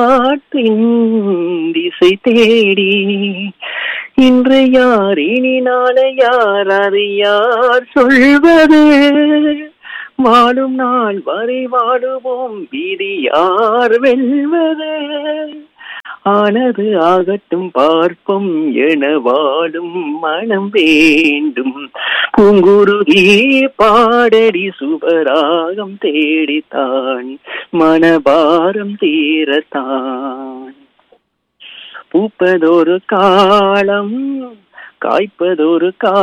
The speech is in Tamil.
பாட்டின் திசை தேடி இன்று யார் இனி நாளை யார் அதை யார் சொல்வது வாழும் நாள் வரை வாழுவோம் விதி யார் வெல்வது ஆனது ஆகட்டும் பார்ப்போம் என வாழும் மனம் வேண்டும் பூங்குருகி பாடடி சுபராகம் தேடித்தான் மனபாரம் தீரத்தான் பூப்பதொரு காலம் காய்ப்பதொரு கா